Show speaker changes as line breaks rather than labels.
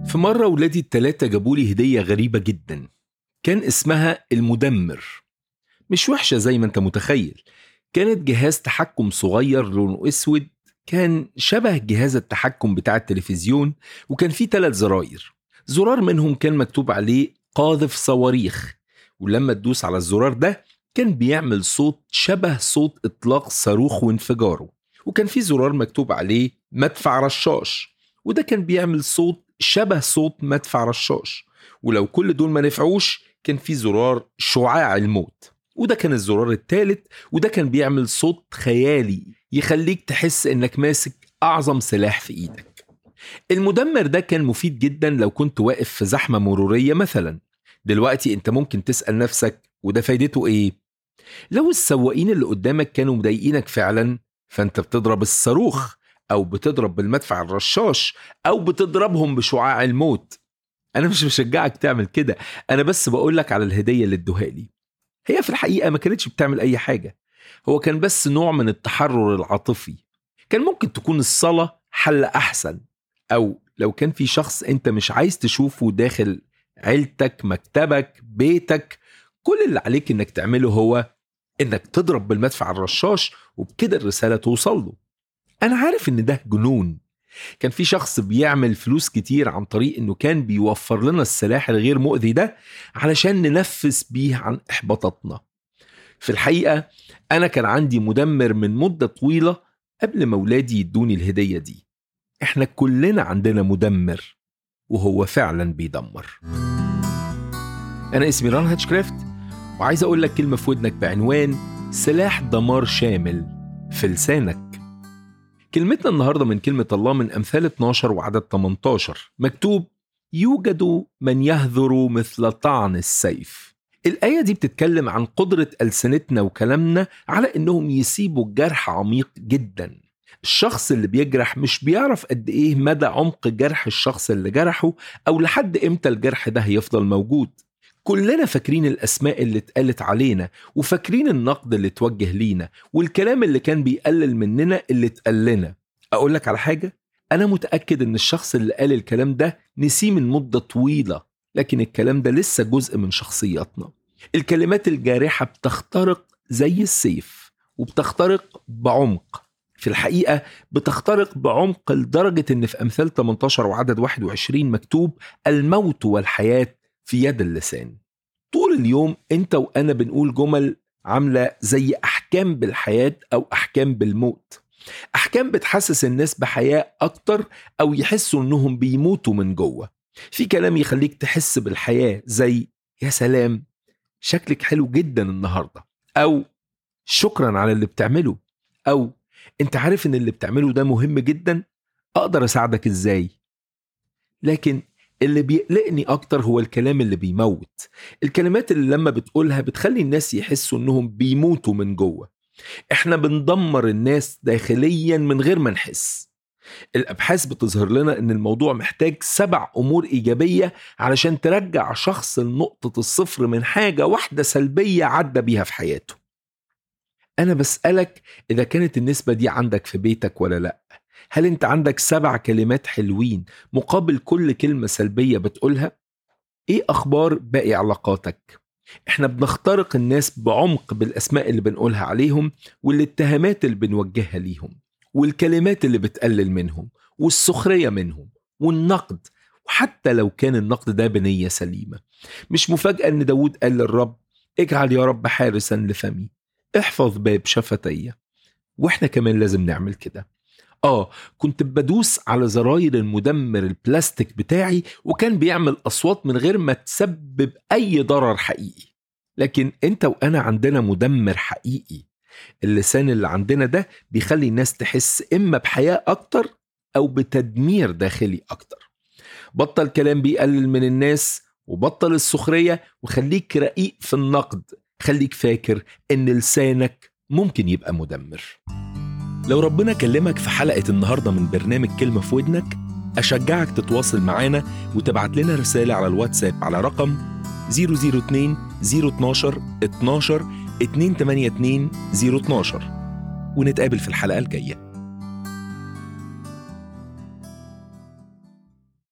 في مرة ولادي التلاتة جابولي هدية غريبة جدا كان اسمها المدمر مش وحشة زي ما انت متخيل كانت جهاز تحكم صغير لونه اسود كان شبه جهاز التحكم بتاع التلفزيون وكان فيه ثلاث زراير زرار منهم كان مكتوب عليه قاذف صواريخ ولما تدوس على الزرار ده كان بيعمل صوت شبه صوت اطلاق صاروخ وانفجاره وكان في زرار مكتوب عليه مدفع رشاش وده كان بيعمل صوت شبه صوت مدفع رشاش ولو كل دول ما نفعوش كان في زرار شعاع الموت وده كان الزرار الثالث وده كان بيعمل صوت خيالي يخليك تحس انك ماسك اعظم سلاح في ايدك المدمر ده كان مفيد جدا لو كنت واقف في زحمة مرورية مثلا دلوقتي انت ممكن تسأل نفسك وده فايدته ايه لو السواقين اللي قدامك كانوا مضايقينك فعلا فانت بتضرب الصاروخ او بتضرب بالمدفع الرشاش او بتضربهم بشعاع الموت انا مش بشجعك تعمل كده انا بس بقول لك على الهديه اللي ادوها لي هي في الحقيقه ما كانتش بتعمل اي حاجه هو كان بس نوع من التحرر العاطفي كان ممكن تكون الصلاه حل احسن او لو كان في شخص انت مش عايز تشوفه داخل عيلتك مكتبك بيتك كل اللي عليك انك تعمله هو انك تضرب بالمدفع الرشاش وبكده الرساله توصل له انا عارف ان ده جنون كان في شخص بيعمل فلوس كتير عن طريق انه كان بيوفر لنا السلاح الغير مؤذي ده علشان ننفس بيه عن احباطاتنا في الحقيقه انا كان عندي مدمر من مده طويله قبل ما ولادي يدوني الهديه دي احنا كلنا عندنا مدمر وهو فعلا بيدمر انا اسمي ران هاتشكرافت وعايز اقول لك كلمه في ودنك بعنوان سلاح دمار شامل في لسانك كلمتنا النهارده من كلمه الله من امثال 12 وعدد 18 مكتوب يوجد من يهذر مثل طعن السيف الآية دي بتتكلم عن قدرة ألسنتنا وكلامنا على إنهم يسيبوا الجرح عميق جدا الشخص اللي بيجرح مش بيعرف قد إيه مدى عمق جرح الشخص اللي جرحه أو لحد إمتى الجرح ده هيفضل موجود كلنا فاكرين الأسماء اللي اتقالت علينا وفاكرين النقد اللي اتوجه لينا والكلام اللي كان بيقلل مننا اللي اتقال لنا أقول لك على حاجة أنا متأكد إن الشخص اللي قال الكلام ده نسيه من مدة طويلة لكن الكلام ده لسه جزء من شخصياتنا الكلمات الجارحة بتخترق زي السيف وبتخترق بعمق في الحقيقة بتخترق بعمق لدرجة إن في أمثال 18 وعدد 21 مكتوب الموت والحياة في يد اللسان طول اليوم أنت وأنا بنقول جمل عاملة زي أحكام بالحياة أو أحكام بالموت أحكام بتحسس الناس بحياة أكتر أو يحسوا إنهم بيموتوا من جوه في كلام يخليك تحس بالحياة زي يا سلام شكلك حلو جدا النهاردة أو شكرا على اللي بتعمله أو أنت عارف إن اللي بتعمله ده مهم جدا أقدر أساعدك إزاي لكن اللي بيقلقني أكتر هو الكلام اللي بيموت الكلمات اللي لما بتقولها بتخلي الناس يحسوا إنهم بيموتوا من جوه إحنا بندمر الناس داخليا من غير ما نحس الابحاث بتظهر لنا ان الموضوع محتاج سبع امور ايجابيه علشان ترجع شخص لنقطه الصفر من حاجه واحده سلبيه عدى بيها في حياته انا بسالك اذا كانت النسبه دي عندك في بيتك ولا لا هل انت عندك سبع كلمات حلوين مقابل كل كلمه سلبيه بتقولها ايه اخبار باقي علاقاتك احنا بنخترق الناس بعمق بالاسماء اللي بنقولها عليهم والاتهامات اللي بنوجهها ليهم والكلمات اللي بتقلل منهم والسخرية منهم والنقد وحتى لو كان النقد ده بنية سليمة مش مفاجأة أن داود قال للرب اجعل يا رب حارسا لفمي احفظ باب شفتي واحنا كمان لازم نعمل كده اه كنت بدوس على زراير المدمر البلاستيك بتاعي وكان بيعمل اصوات من غير ما تسبب اي ضرر حقيقي لكن انت وانا عندنا مدمر حقيقي اللسان اللي عندنا ده بيخلي الناس تحس إما بحياة أكتر أو بتدمير داخلي أكتر بطل كلام بيقلل من الناس وبطل السخرية وخليك رقيق في النقد خليك فاكر إن لسانك ممكن يبقى مدمر لو ربنا كلمك في حلقة النهاردة من برنامج كلمة في ودنك أشجعك تتواصل معانا وتبعت لنا رسالة على الواتساب على رقم 002 012 12 282 012 ونتقابل في الحلقة الجاية